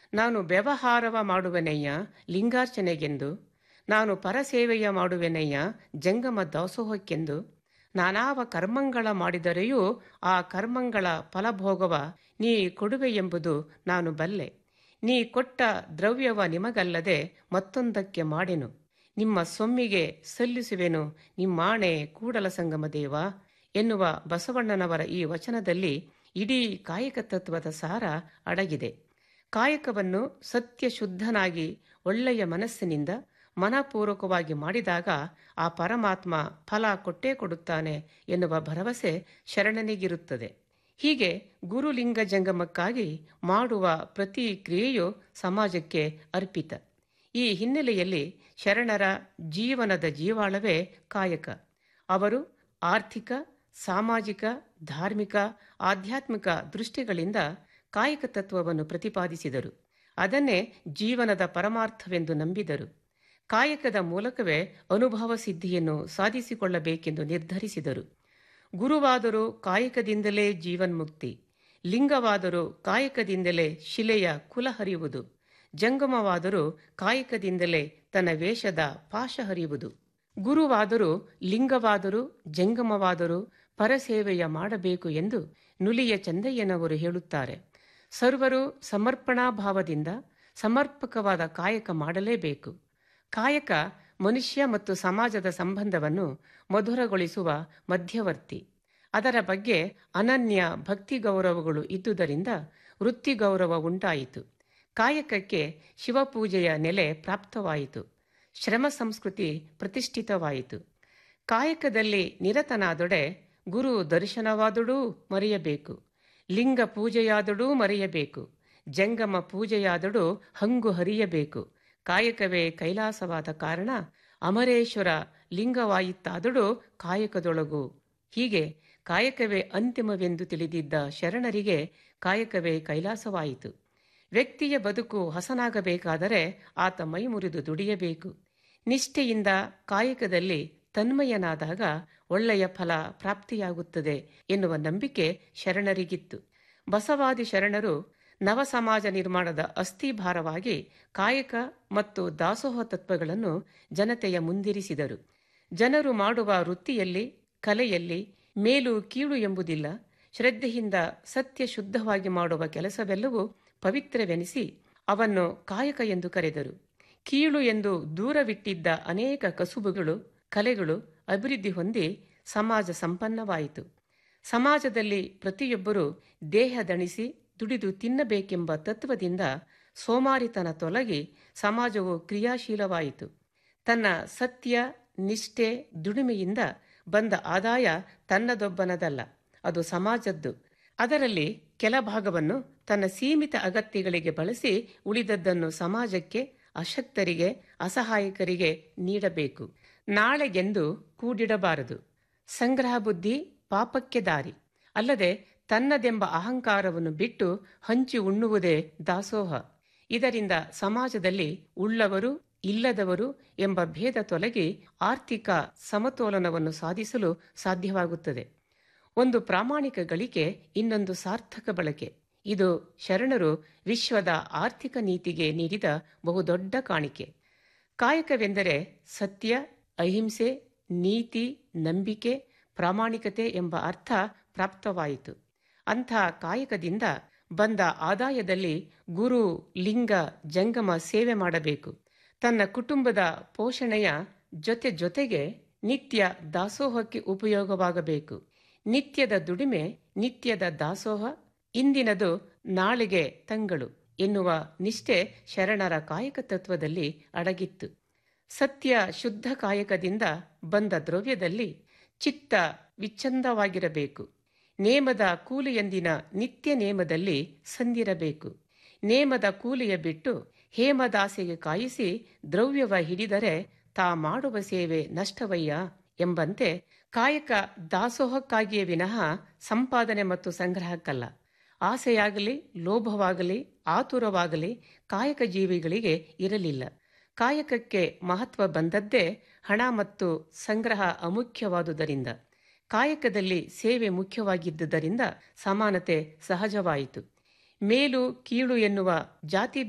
ನಾನು ವ್ಯವಹಾರವ ಮಾಡುವೆನಯ್ಯ ಲಿಂಗಾರ್ಚನೆಗೆಂದು ನಾನು ಪರಸೇವೆಯ ಮಾಡುವೆನಯ್ಯ ಜಂಗಮ ದಾಸೋಹಕ್ಕೆಂದು ನಾನಾವ ಕರ್ಮಂಗಳ ಮಾಡಿದರೆಯೂ ಆ ಕರ್ಮಂಗಳ ಫಲಭೋಗವ ನೀ ಕೊಡುವೆ ಎಂಬುದು ನಾನು ಬಲ್ಲೆ ನೀ ಕೊಟ್ಟ ದ್ರವ್ಯವ ನಿಮಗಲ್ಲದೆ ಮತ್ತೊಂದಕ್ಕೆ ಮಾಡೆನು ನಿಮ್ಮ ಸೊಮ್ಮಿಗೆ ಸಲ್ಲಿಸುವೆನು ನಿಮ್ಮಾಣೆ ಕೂಡಲ ಸಂಗಮ ದೇವ ಎನ್ನುವ ಬಸವಣ್ಣನವರ ಈ ವಚನದಲ್ಲಿ ಇಡೀ ಕಾಯಕ ತತ್ವದ ಸಾರ ಅಡಗಿದೆ ಕಾಯಕವನ್ನು ಸತ್ಯಶುದ್ಧನಾಗಿ ಒಳ್ಳೆಯ ಮನಸ್ಸಿನಿಂದ ಮನಪೂರ್ವಕವಾಗಿ ಮಾಡಿದಾಗ ಆ ಪರಮಾತ್ಮ ಫಲ ಕೊಟ್ಟೇ ಕೊಡುತ್ತಾನೆ ಎನ್ನುವ ಭರವಸೆ ಶರಣನಿಗಿರುತ್ತದೆ ಹೀಗೆ ಗುರುಲಿಂಗ ಜಂಗಮಕ್ಕಾಗಿ ಮಾಡುವ ಪ್ರತಿ ಕ್ರಿಯೆಯು ಸಮಾಜಕ್ಕೆ ಅರ್ಪಿತ ಈ ಹಿನ್ನೆಲೆಯಲ್ಲಿ ಶರಣರ ಜೀವನದ ಜೀವಾಳವೇ ಕಾಯಕ ಅವರು ಆರ್ಥಿಕ ಸಾಮಾಜಿಕ ಧಾರ್ಮಿಕ ಆಧ್ಯಾತ್ಮಿಕ ದೃಷ್ಟಿಗಳಿಂದ ಕಾಯಕ ತತ್ವವನ್ನು ಪ್ರತಿಪಾದಿಸಿದರು ಅದನ್ನೇ ಜೀವನದ ಪರಮಾರ್ಥವೆಂದು ನಂಬಿದರು ಕಾಯಕದ ಮೂಲಕವೇ ಅನುಭವ ಸಿದ್ಧಿಯನ್ನು ಸಾಧಿಸಿಕೊಳ್ಳಬೇಕೆಂದು ನಿರ್ಧರಿಸಿದರು ಗುರುವಾದರೂ ಕಾಯಕದಿಂದಲೇ ಜೀವನ್ಮುಕ್ತಿ ಲಿಂಗವಾದರೂ ಕಾಯಕದಿಂದಲೇ ಶಿಲೆಯ ಕುಲ ಹರಿಯುವುದು ಜಂಗಮವಾದರೂ ಕಾಯಕದಿಂದಲೇ ತನ್ನ ವೇಷದ ಪಾಶ ಹರಿಯುವುದು ಗುರುವಾದರೂ ಲಿಂಗವಾದರೂ ಜಂಗಮವಾದರೂ ಪರಸೇವೆಯ ಮಾಡಬೇಕು ಎಂದು ನುಲಿಯ ಚಂದಯ್ಯನವರು ಹೇಳುತ್ತಾರೆ ಸರ್ವರು ಸಮರ್ಪಣಾ ಭಾವದಿಂದ ಸಮರ್ಪಕವಾದ ಕಾಯಕ ಮಾಡಲೇಬೇಕು ಕಾಯಕ ಮನುಷ್ಯ ಮತ್ತು ಸಮಾಜದ ಸಂಬಂಧವನ್ನು ಮಧುರಗೊಳಿಸುವ ಮಧ್ಯವರ್ತಿ ಅದರ ಬಗ್ಗೆ ಅನನ್ಯ ಭಕ್ತಿ ಗೌರವಗಳು ಇದ್ದುದರಿಂದ ವೃತ್ತಿ ಗೌರವ ಉಂಟಾಯಿತು ಕಾಯಕಕ್ಕೆ ಶಿವಪೂಜೆಯ ನೆಲೆ ಪ್ರಾಪ್ತವಾಯಿತು ಶ್ರಮ ಸಂಸ್ಕೃತಿ ಪ್ರತಿಷ್ಠಿತವಾಯಿತು ಕಾಯಕದಲ್ಲಿ ನಿರತನಾದೊಡೆ ಗುರು ದರ್ಶನವಾದಡೂ ಮರೆಯಬೇಕು ಲಿಂಗ ಪೂಜೆಯಾದಡೂ ಮರೆಯಬೇಕು ಜಂಗಮ ಪೂಜೆಯಾದಡೂ ಹಂಗು ಹರಿಯಬೇಕು ಕಾಯಕವೇ ಕೈಲಾಸವಾದ ಕಾರಣ ಅಮರೇಶ್ವರ ಲಿಂಗವಾಯಿತಾದಡೂ ಕಾಯಕದೊಳಗು ಹೀಗೆ ಕಾಯಕವೇ ಅಂತಿಮವೆಂದು ತಿಳಿದಿದ್ದ ಶರಣರಿಗೆ ಕಾಯಕವೇ ಕೈಲಾಸವಾಯಿತು ವ್ಯಕ್ತಿಯ ಬದುಕು ಹಸನಾಗಬೇಕಾದರೆ ಆತ ಮೈ ಮುರಿದು ದುಡಿಯಬೇಕು ನಿಷ್ಠೆಯಿಂದ ಕಾಯಕದಲ್ಲಿ ತನ್ಮಯನಾದಾಗ ಒಳ್ಳೆಯ ಫಲ ಪ್ರಾಪ್ತಿಯಾಗುತ್ತದೆ ಎನ್ನುವ ನಂಬಿಕೆ ಶರಣರಿಗಿತ್ತು ಬಸವಾದಿ ಶರಣರು ನವ ಸಮಾಜ ನಿರ್ಮಾಣದ ಅಸ್ಥಿಭಾರವಾಗಿ ಕಾಯಕ ಮತ್ತು ದಾಸೋಹ ತತ್ವಗಳನ್ನು ಜನತೆಯ ಮುಂದಿರಿಸಿದರು ಜನರು ಮಾಡುವ ವೃತ್ತಿಯಲ್ಲಿ ಕಲೆಯಲ್ಲಿ ಮೇಲು ಕೀಳು ಎಂಬುದಿಲ್ಲ ಶ್ರದ್ಧೆಯಿಂದ ಸತ್ಯ ಶುದ್ಧವಾಗಿ ಮಾಡುವ ಕೆಲಸವೆಲ್ಲವೂ ಪವಿತ್ರವೆನಿಸಿ ಅವನ್ನು ಕಾಯಕ ಎಂದು ಕರೆದರು ಕೀಳು ಎಂದು ದೂರವಿಟ್ಟಿದ್ದ ಅನೇಕ ಕಸುಬುಗಳು ಕಲೆಗಳು ಅಭಿವೃದ್ಧಿ ಹೊಂದಿ ಸಮಾಜ ಸಂಪನ್ನವಾಯಿತು ಸಮಾಜದಲ್ಲಿ ಪ್ರತಿಯೊಬ್ಬರೂ ದೇಹ ದಣಿಸಿ ದುಡಿದು ತಿನ್ನಬೇಕೆಂಬ ತತ್ವದಿಂದ ಸೋಮಾರಿತನ ತೊಲಗಿ ಸಮಾಜವು ಕ್ರಿಯಾಶೀಲವಾಯಿತು ತನ್ನ ಸತ್ಯ ನಿಷ್ಠೆ ದುಡಿಮೆಯಿಂದ ಬಂದ ಆದಾಯ ತನ್ನದೊಬ್ಬನದಲ್ಲ ಅದು ಸಮಾಜದ್ದು ಅದರಲ್ಲಿ ಕೆಲ ಭಾಗವನ್ನು ತನ್ನ ಸೀಮಿತ ಅಗತ್ಯಗಳಿಗೆ ಬಳಸಿ ಉಳಿದದ್ದನ್ನು ಸಮಾಜಕ್ಕೆ ಅಶಕ್ತರಿಗೆ ಅಸಹಾಯಕರಿಗೆ ನೀಡಬೇಕು ನಾಳೆಗೆಂದು ಕೂಡಿಡಬಾರದು ಸಂಗ್ರಹ ಬುದ್ಧಿ ಪಾಪಕ್ಕೆ ದಾರಿ ಅಲ್ಲದೆ ತನ್ನದೆಂಬ ಅಹಂಕಾರವನ್ನು ಬಿಟ್ಟು ಹಂಚಿ ಉಣ್ಣುವುದೇ ದಾಸೋಹ ಇದರಿಂದ ಸಮಾಜದಲ್ಲಿ ಉಳ್ಳವರು ಇಲ್ಲದವರು ಎಂಬ ಭೇದ ತೊಲಗಿ ಆರ್ಥಿಕ ಸಮತೋಲನವನ್ನು ಸಾಧಿಸಲು ಸಾಧ್ಯವಾಗುತ್ತದೆ ಒಂದು ಪ್ರಾಮಾಣಿಕ ಗಳಿಕೆ ಇನ್ನೊಂದು ಸಾರ್ಥಕ ಬಳಕೆ ಇದು ಶರಣರು ವಿಶ್ವದ ಆರ್ಥಿಕ ನೀತಿಗೆ ನೀಡಿದ ಬಹುದೊಡ್ಡ ಕಾಣಿಕೆ ಕಾಯಕವೆಂದರೆ ಸತ್ಯ ಅಹಿಂಸೆ ನೀತಿ ನಂಬಿಕೆ ಪ್ರಾಮಾಣಿಕತೆ ಎಂಬ ಅರ್ಥ ಪ್ರಾಪ್ತವಾಯಿತು ಅಂಥ ಕಾಯಕದಿಂದ ಬಂದ ಆದಾಯದಲ್ಲಿ ಗುರು ಲಿಂಗ ಜಂಗಮ ಸೇವೆ ಮಾಡಬೇಕು ತನ್ನ ಕುಟುಂಬದ ಪೋಷಣೆಯ ಜೊತೆ ಜೊತೆಗೆ ನಿತ್ಯ ದಾಸೋಹಕ್ಕೆ ಉಪಯೋಗವಾಗಬೇಕು ನಿತ್ಯದ ದುಡಿಮೆ ನಿತ್ಯದ ದಾಸೋಹ ಇಂದಿನದು ನಾಳೆಗೆ ತಂಗಳು ಎನ್ನುವ ನಿಷ್ಠೆ ಶರಣರ ಕಾಯಕ ತತ್ವದಲ್ಲಿ ಅಡಗಿತ್ತು ಸತ್ಯ ಶುದ್ಧ ಕಾಯಕದಿಂದ ಬಂದ ದ್ರವ್ಯದಲ್ಲಿ ಚಿತ್ತ ವಿಚ್ಛಂದವಾಗಿರಬೇಕು ನೇಮದ ಕೂಲಿಯಂದಿನ ನಿತ್ಯ ನೇಮದಲ್ಲಿ ಸಂದಿರಬೇಕು ನೇಮದ ಕೂಲಿಯ ಬಿಟ್ಟು ಹೇಮದಾಸೆಗೆ ಕಾಯಿಸಿ ದ್ರವ್ಯವ ಹಿಡಿದರೆ ತಾ ಮಾಡುವ ಸೇವೆ ನಷ್ಟವಯ್ಯ ಎಂಬಂತೆ ಕಾಯಕ ದಾಸೋಹಕ್ಕಾಗಿಯೇ ವಿನಃ ಸಂಪಾದನೆ ಮತ್ತು ಸಂಗ್ರಹಕ್ಕಲ್ಲ ಆಸೆಯಾಗಲಿ ಲೋಭವಾಗಲಿ ಆತುರವಾಗಲಿ ಕಾಯಕ ಜೀವಿಗಳಿಗೆ ಇರಲಿಲ್ಲ ಕಾಯಕಕ್ಕೆ ಮಹತ್ವ ಬಂದದ್ದೇ ಹಣ ಮತ್ತು ಸಂಗ್ರಹ ಅಮುಖ್ಯವಾದುದರಿಂದ ಕಾಯಕದಲ್ಲಿ ಸೇವೆ ಮುಖ್ಯವಾಗಿದ್ದುದರಿಂದ ಸಮಾನತೆ ಸಹಜವಾಯಿತು ಮೇಲು ಕೀಳು ಎನ್ನುವ ಜಾತಿ